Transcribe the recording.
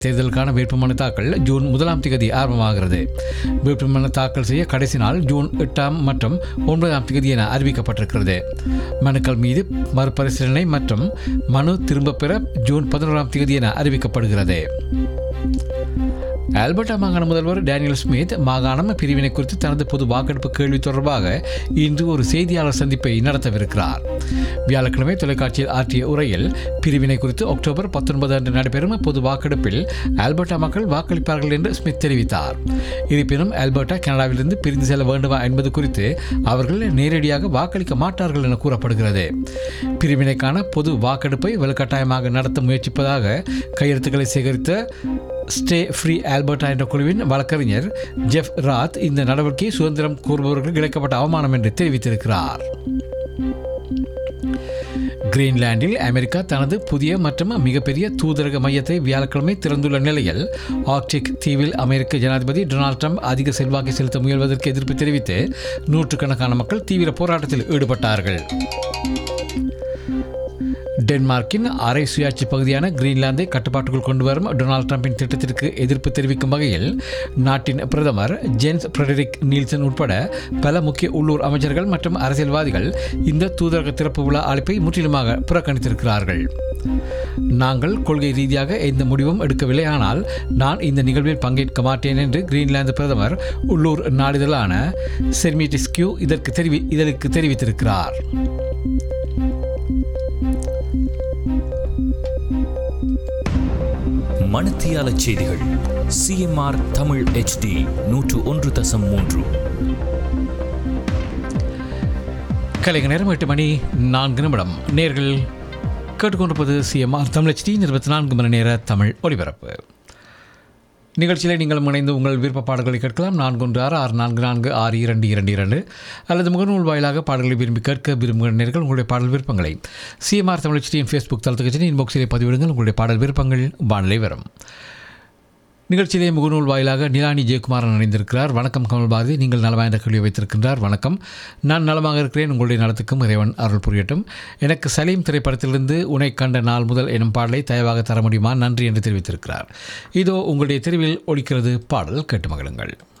தேர்தலுக்கான வேட்புமனு தாக்கல் ஜூன் முதலாம் தேதி ஆரம்பமாகிறது வேட்புமனு தாக்கல் செய்ய கடைசி நாள் ஜூன் எட்டாம் மற்றும் ஒன்பதாம் தேதி என அறிவிக்கப்பட்டிருக்கிறது மனுக்கள் மீது மறுபரிசீலனை மற்றும் மனு திரும்பப் பெற ஜூன் பதினோராம் தேதி என அறிவிக்கப்படுகிறது ஆல்பர்டா மாகாண முதல்வர் டேனியல் ஸ்மித் மாகாணம் பிரிவினை குறித்து தனது பொது வாக்கெடுப்பு கேள்வி தொடர்பாக இன்று ஒரு செய்தியாளர் சந்திப்பை நடத்தவிருக்கிறார் வியாழக்கிழமை தொலைக்காட்சியில் ஆற்றிய உரையில் பிரிவினை குறித்து அக்டோபர் பத்தொன்பது அன்று நடைபெறும் பொது வாக்கெடுப்பில் ஆல்பர்டா மக்கள் வாக்களிப்பார்கள் என்று ஸ்மித் தெரிவித்தார் இருப்பினும் ஆல்பர்டா கனடாவிலிருந்து பிரிந்து செல்ல வேண்டுமா என்பது குறித்து அவர்கள் நேரடியாக வாக்களிக்க மாட்டார்கள் என கூறப்படுகிறது பிரிவினைக்கான பொது வாக்கெடுப்பை வலுக்கட்டாயமாக நடத்த முயற்சிப்பதாக கையெழுத்துக்களை சேகரித்த ஸ்டே ஃப்ரீ ஆல்பர்டா என்ற குழுவின் வழக்கறிஞர் ஜெஃப் ராத் இந்த நடவடிக்கை சுதந்திரம் கோருபவர்களுக்கு இழைக்கப்பட்ட அவமானம் என்று தெரிவித்திருக்கிறார் கிரீன்லாண்டில் அமெரிக்கா தனது புதிய மற்றும் மிகப்பெரிய தூதரக மையத்தை வியாழக்கிழமை திறந்துள்ள நிலையில் ஆர்க்டிக் தீவில் அமெரிக்க ஜனாதிபதி டொனால்ட் ட்ரம்ப் அதிக செல்வாக்கை செலுத்த முயல்வதற்கு எதிர்ப்பு தெரிவித்து நூற்றுக்கணக்கான மக்கள் தீவிர போராட்டத்தில் ஈடுபட்டார்கள் டென்மார்க்கின் அரை சுயாட்சி பகுதியான கிரீன்லாந்தை கட்டுப்பாட்டுக்குள் கொண்டு வரும் டொனால்ட் ட்ரம்பின் திட்டத்திற்கு எதிர்ப்பு தெரிவிக்கும் வகையில் நாட்டின் பிரதமர் ஜென்ஸ் ஃப்ரெடரிக் நீல்சன் உட்பட பல முக்கிய உள்ளூர் அமைச்சர்கள் மற்றும் அரசியல்வாதிகள் இந்த தூதரக திறப்பு விழா அழைப்பை முற்றிலுமாக புறக்கணித்திருக்கிறார்கள் நாங்கள் கொள்கை ரீதியாக எந்த முடிவும் எடுக்கவில்லை ஆனால் நான் இந்த நிகழ்வில் பங்கேற்க மாட்டேன் என்று கிரீன்லாந்து பிரதமர் உள்ளூர் நாளிதழான செர்மிட்டிஸ்கியூ இதற்கு தெரிவி இதற்கு தெரிவித்திருக்கிறார் மணத்தியால செய்திகள் சிஎம்ஆர் தமிழ் ஹெச்டி நூற்று ஒன்று தசம் மூன்று கலைஞ நேரம் எட்டு மணி நான்கு நிமிடம் நேர்கள் கேட்டுக்கொண்டிருப்பது சிஎம்ஆர் தமிழ் டி இருபத்தி நான்கு மணி நேர தமிழ் ஒலிபரப்பு நிகழ்ச்சியில் நீங்கள் இணைந்து உங்கள் விருப்ப பாடல்களை கேட்கலாம் நான்கு ஒன்று ஆறு ஆறு நான்கு நான்கு ஆறு இரண்டு இரண்டு இரண்டு அல்லது முகநூல் வாயிலாக பாடல்களை விரும்பி கேட்க விரும்புகிற நேர்கள் உங்களுடைய பாடல் விருப்பங்களை சிஎம்ஆர் தமிழ் டியின் ஃபேஸ்புக் தளத்துக்கு இன்பாக்ஸிலே பதிவிடுங்கள் உங்களுடைய பாடல் விருப்பங்கள் வானிலை வரும் நிகழ்ச்சியிலே முகநூல் வாயிலாக நிலானி ஜெயக்குமாரன் இணைந்திருக்கிறார் வணக்கம் கமல் பாரதி நீங்கள் நலமாக என்ற கேள்வி வைத்திருக்கின்றார் வணக்கம் நான் நலமாக இருக்கிறேன் உங்களுடைய நலத்துக்கும் இறைவன் அருள் புரியட்டும் எனக்கு சலீம் திரைப்படத்திலிருந்து உனை கண்ட நாள் முதல் எனும் பாடலை தயவாக தர முடியுமா நன்றி என்று தெரிவித்திருக்கிறார் இதோ உங்களுடைய தெரிவில் ஒழிக்கிறது பாடல் கேட்டு மகிழுங்கள்